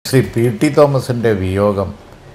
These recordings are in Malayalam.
ശ്രീ പി ടി തോമസിൻ്റെ വിയോഗം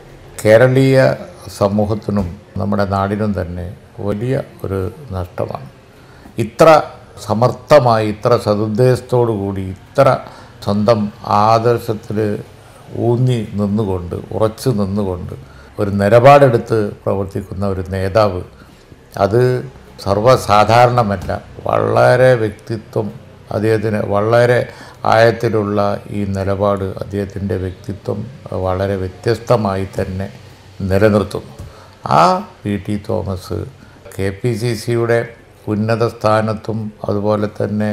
കേരളീയ സമൂഹത്തിനും നമ്മുടെ നാടിനും തന്നെ വലിയ ഒരു നഷ്ടമാണ് ഇത്ര സമർത്ഥമായി ഇത്ര സതുദ്ദേശത്തോടു കൂടി ഇത്ര സ്വന്തം ആദർശത്തിൽ ഊന്നി നിന്നുകൊണ്ട് ഉറച്ചു നിന്നുകൊണ്ട് ഒരു നിലപാടെടുത്ത് പ്രവർത്തിക്കുന്ന ഒരു നേതാവ് അത് സർവ്വസാധാരണമല്ല വളരെ വ്യക്തിത്വം അദ്ദേഹത്തിന് വളരെ ആഴത്തിലുള്ള ഈ നിലപാട് അദ്ദേഹത്തിൻ്റെ വ്യക്തിത്വം വളരെ വ്യത്യസ്തമായി തന്നെ നിലനിർത്തുന്നു ആ P T Thomas K P C സിയുടെ ഉന്നത സ്ഥാനത്തും അതുപോലെ തന്നെ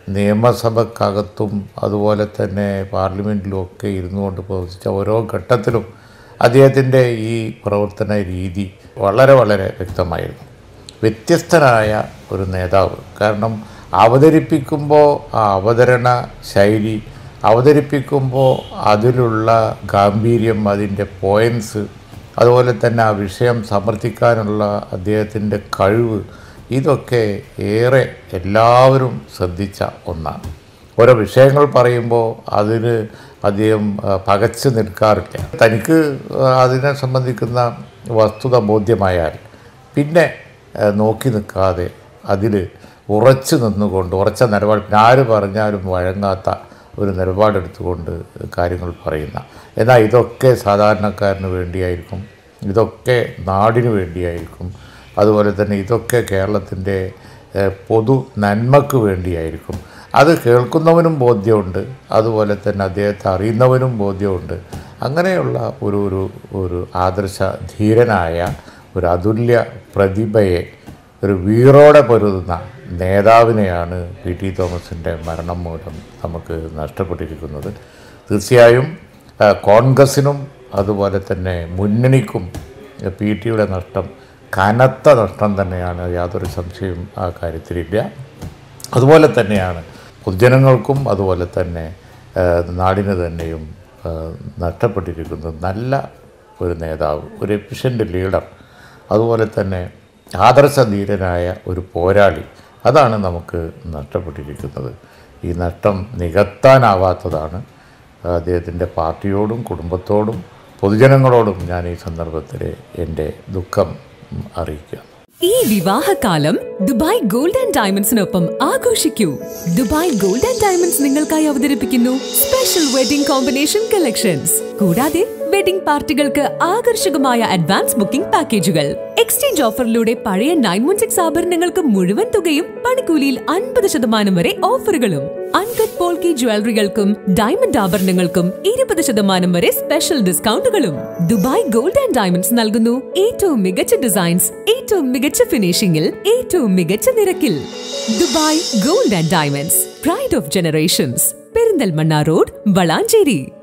നിയമസഭക്കകത്തും അതുപോലെ തന്നെ പാർലമെൻറ്റിലും ഒക്കെ ഇരുന്നു കൊണ്ട് പ്രവർത്തിച്ച ഓരോ ഘട്ടത്തിലും അദ്ദേഹത്തിൻ്റെ ഈ പ്രവർത്തന രീതി വളരെ വളരെ വ്യക്തമായിരുന്നു വ്യത്യസ്തനായ ഒരു നേതാവ് കാരണം അവതരിപ്പിക്കുമ്പോൾ ആ അവതരണ ശൈലി അവതരിപ്പിക്കുമ്പോൾ അതിലുള്ള ഗാംഭീര്യം അതിൻ്റെ പോയിൻറ്റ്സ് അതുപോലെ തന്നെ ആ വിഷയം സമർത്ഥിക്കാനുള്ള അദ്ദേഹത്തിൻ്റെ കഴിവ് ഇതൊക്കെ ഏറെ എല്ലാവരും ശ്രദ്ധിച്ച ഒന്നാണ് ഓരോ വിഷയങ്ങൾ പറയുമ്പോൾ അതിന് അദ്ദേഹം ആ, പകച്ചു നിൽക്കാറില്ല തനിക്ക് ആ, അതിനെ സംബന്ധിക്കുന്ന വസ്തുത ബോധ്യമായാൽ പിന്നെ ആ, നോക്കി നിൽക്കാതെ അതിൽ ഉറച്ചു നിന്നുകൊണ്ട് ഉറച്ച നിലപാട് പിന്നെ ആര് പറഞ്ഞാലും വഴങ്ങാത്ത ഒരു നിലപാടെടുത്തുകൊണ്ട് കാര്യങ്ങൾ പറയുന്ന എന്നാൽ ഇതൊക്കെ സാധാരണക്കാരന് വേണ്ടിയായിരിക്കും ഇതൊക്കെ നാടിന് വേണ്ടിയായിരിക്കും അതുപോലെ തന്നെ ഇതൊക്കെ കേരളത്തിൻ്റെ ഏഹ്, പൊതു നന്മക്ക് വേണ്ടിയായിരിക്കും അത് കേൾക്കുന്നവനും ബോധ്യമുണ്ട് അതുപോലെ തന്നെ അദ്ദേഹത്തെ അറിയുന്നവനും ബോധ്യമുണ്ട് അങ്ങനെയുള്ള ഒരു ഒരു ഒരു ആദർശ ധീരനായ ഒരു അതുല്യ പ്രതിഭയെ ഒരു വീറോടെ പൊരുതുന്ന നേതാവിനെയാണ് പി ടി തോമസിൻ്റെ മരണം മൂലം നമുക്ക് നഷ്ടപ്പെട്ടിരിക്കുന്നത് തീർച്ചയായും ആ, കോൺഗ്രസിനും അതുപോലെ തന്നെ മുന്നണിക്കും പി ടിയുടെ നഷ്ടം കനത്ത നഷ്ടം തന്നെയാണ് യാതൊരു സംശയവും ആ കാര്യത്തിലില്ല അതുപോലെ തന്നെയാണ് പൊതുജനങ്ങൾക്കും അതുപോലെ തന്നെ ആ, നാടിന് തന്നെയും ആ, നഷ്ടപ്പെട്ടിരിക്കുന്നത് നല്ല ഒരു നേതാവ് ഒരു എഫിഷ്യൻ്റ് ലീഡർ അതുപോലെ തന്നെ ആദർശധീരനായ ഒരു പോരാളി അതാണ് നമുക്ക് നഷ്ടപ്പെട്ടിരിക്കുന്നത് ഈ നഷ്ടം നികത്താനാവാത്തതാണ് അദ്ദേഹത്തിൻ്റെ പാർട്ടിയോടും കുടുംബത്തോടും പൊതുജനങ്ങളോടും ഞാൻ ഈ സന്ദർഭത്തിൽ എൻ്റെ ദുഃഖം അറിയിക്കുക ഈ വിവാഹകാലം ദുബായ് ഗോൾഡ് ആൻഡ് ഡയമണ്ട്സിനൊപ്പം ആഘോഷിക്കൂ ദുബായ് ഗോൾഡ് ആൻഡ് ഡയമണ്ട്സ് നിങ്ങൾക്കായി അവതരിപ്പിക്കുന്നു സ്പെഷ്യൽ വെഡിംഗ് കോമ്പിനേഷൻ കളക്ഷൻസ് കൂടാതെ വെഡിംഗ് പാർട്ടികൾക്ക് ആകർഷകമായ അഡ്വാൻസ് ബുക്കിംഗ് പാക്കേജുകൾ എക്സ്ചേഞ്ച് ഓഫറിലൂടെ പഴയ നയൻ വൺ സിക്സ് ആഭരണങ്ങൾക്ക് മുഴുവൻ തുകയും പണിക്കൂലിയിൽ അൻപത് ശതമാനം വരെ ഓഫറുകളും അൺകട്ട് പോൾക്കി ജ്വല്ലറികൾക്കും ഡയമണ്ട് ആഭരണങ്ങൾക്കും ഇരുപത് ശതമാനം വരെ സ്പെഷ്യൽ ഡിസ്കൗണ്ടുകളും ദുബായ് ഗോൾഡ് ആൻഡ് ഡയമണ്ട്സ് നൽകുന്നു ഏറ്റവും മികച്ച ഡിസൈൻസ് ഏറ്റവും മികച്ച ഫിനിഷിംഗിൽ ഏറ്റവും മികച്ച നിരക്കിൽ Dubai gold and diamonds pride of generations Perinthalmanna road Valanchery